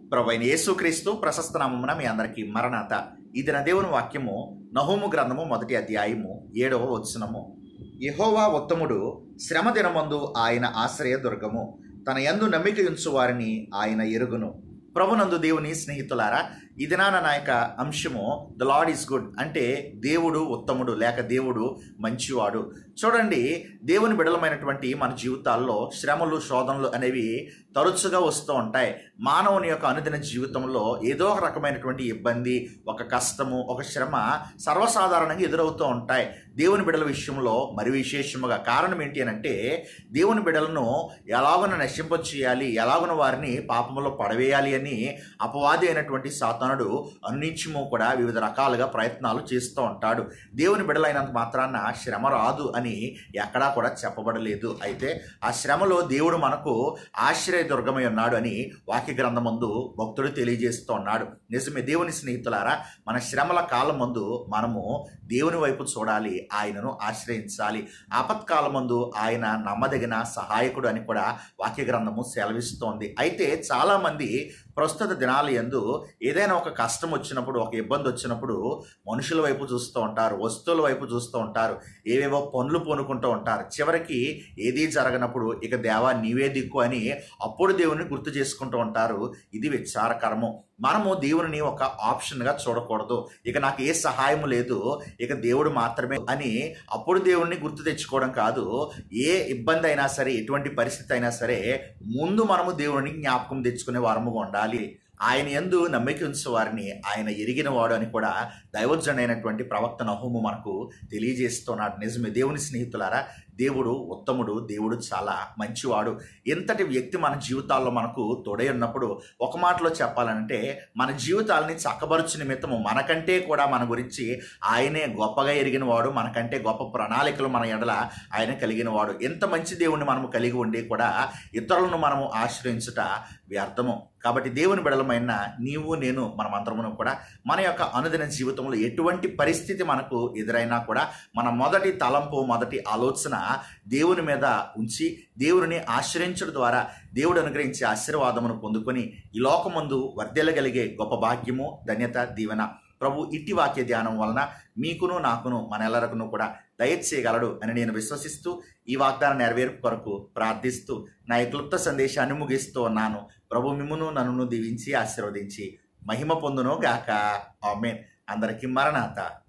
ప్రభు అయిన యేసుక్రీస్తు ప్రశస్త నామమున మీ అందరికీ మరణాత ఈ దిన దేవుని వాక్యము నహోము గ్రంథము మొదటి అధ్యాయము ఏడవ వచనము యెహోవా ఉత్తముడు శ్రమ దినమందు ఆయన ఆశ్రయ దుర్గము తన యందు నమ్మిక ఉంచు వారిని ఆయన ఎరుగును ప్రభునందు దేవుని స్నేహితులారా ఈ దినాన నా యొక్క అంశము ద లాడ్ ఈస్ గుడ్ అంటే దేవుడు ఉత్తముడు లేక దేవుడు మంచివాడు చూడండి దేవుని బిడలమైనటువంటి మన జీవితాల్లో శ్రమలు శోధనలు అనేవి తరచుగా వస్తూ ఉంటాయి మానవుని యొక్క అనుదిన జీవితంలో ఏదో ఒక రకమైనటువంటి ఇబ్బంది ఒక కష్టము ఒక శ్రమ సర్వసాధారణంగా ఎదురవుతూ ఉంటాయి దేవుని బిడల విషయంలో మరి విశేషముగా కారణం ఏంటి అని అంటే దేవుని బిడలను ఎలాగున నశింపచేయాలి ఎలాగున వారిని పాపములో పడవేయాలి అని అపవాది అయినటువంటి సాతానుడు అన్నించము కూడా వివిధ రకాలుగా ప్రయత్నాలు చేస్తూ ఉంటాడు దేవుని బిడలైనంత మాత్రాన శ్రమ రాదు అని ఎక్కడా కూడా చెప్పబడలేదు అయితే ఆ శ్రమలో దేవుడు మనకు ఆశ్రయ దుర్గమై ఉన్నాడు అని వాక్య గ్రంథమందు భక్తుడు తెలియజేస్తూ ఉన్నాడు నిజమే దేవుని స్నేహితులారా మన శ్రమల కాలం ముందు మనము దేవుని వైపు చూడాలి ఆయనను ఆశ్రయించాలి ఆపత్కాలమందు ఆయన నమ్మదగిన సహాయకుడు అని కూడా వాక్య గ్రంథము సెలవిస్తోంది అయితే చాలామంది ప్రస్తుత దినాల యందు ఏదైనా ఒక కష్టం వచ్చినప్పుడు ఒక ఇబ్బంది వచ్చినప్పుడు మనుషుల వైపు చూస్తూ ఉంటారు వస్తువుల వైపు చూస్తూ ఉంటారు ఏవేవో పనులు పూనుకుంటూ ఉంటారు చివరికి ఏదీ జరగనప్పుడు ఇక దేవా నీవే దిక్కు అని అప్పుడు దేవుని గుర్తు చేసుకుంటూ ఉంటారు ఇది విచారకరము మనము దేవుని ఒక ఆప్షన్గా చూడకూడదు ఇక నాకు ఏ సహాయం లేదు ఇక దేవుడు మాత్రమే అని అప్పుడు దేవుణ్ణి గుర్తు తెచ్చుకోవడం కాదు ఏ ఇబ్బంది అయినా సరే ఎటువంటి పరిస్థితి అయినా సరే ముందు మనము దేవుని జ్ఞాపకం తెచ్చుకునే వారముగా ఉండాలి ఆయన ఎందు నమ్మిక ఉంచే వారిని ఆయన ఎరిగిన వాడు అని కూడా దైవజనైనటువంటి ప్రవక్త నహుము మనకు తెలియజేస్తున్నాడు నిజమే దేవుని స్నేహితులారా దేవుడు ఉత్తముడు దేవుడు చాలా మంచివాడు ఎంతటి వ్యక్తి మన జీవితాల్లో మనకు తోడై ఉన్నప్పుడు ఒక మాటలో చెప్పాలంటే మన జీవితాలని చక్కబరుచు నిమిత్తము మనకంటే కూడా మన గురించి ఆయనే గొప్పగా ఎరిగిన వాడు మనకంటే గొప్ప ప్రణాళికలు మన ఎడల ఆయన కలిగిన వాడు ఎంత మంచి దేవుణ్ణి మనము కలిగి ఉండి కూడా ఇతరులను మనము ఆశ్రయించుట వ్యర్థము కాబట్టి దేవుని బిడలమైన నీవు నేను మనమందరమును కూడా మన యొక్క అనుదిన జీవితంలో ఎటువంటి పరిస్థితి మనకు ఎదురైనా కూడా మన మొదటి తలంపు మొదటి ఆలోచన దేవుని మీద ఉంచి దేవుని ఆశ్రయించడం ద్వారా దేవుడు అనుగ్రహించే ఆశీర్వాదమును పొందుకొని ఈ లోకమందు వర్ధెలగలిగే గొప్ప భాగ్యము ధన్యత దీవెన ప్రభు ఇట్టి వాక్య ధ్యానం వలన మీకును నాకును మన ఎల్లరకును కూడా దయచేయగలడు అని నేను విశ్వసిస్తూ ఈ వాగ్దాన నెరవేర్పు కొరకు ప్రార్థిస్తూ నా ఈ క్లుప్త సందేశాన్ని ముగిస్తూ ఉన్నాను ప్రభు మిమ్మును నన్ను దీవించి ఆశీర్వదించి మహిమ పొందును గాక ఆమెన్ అందరికీ మరణాత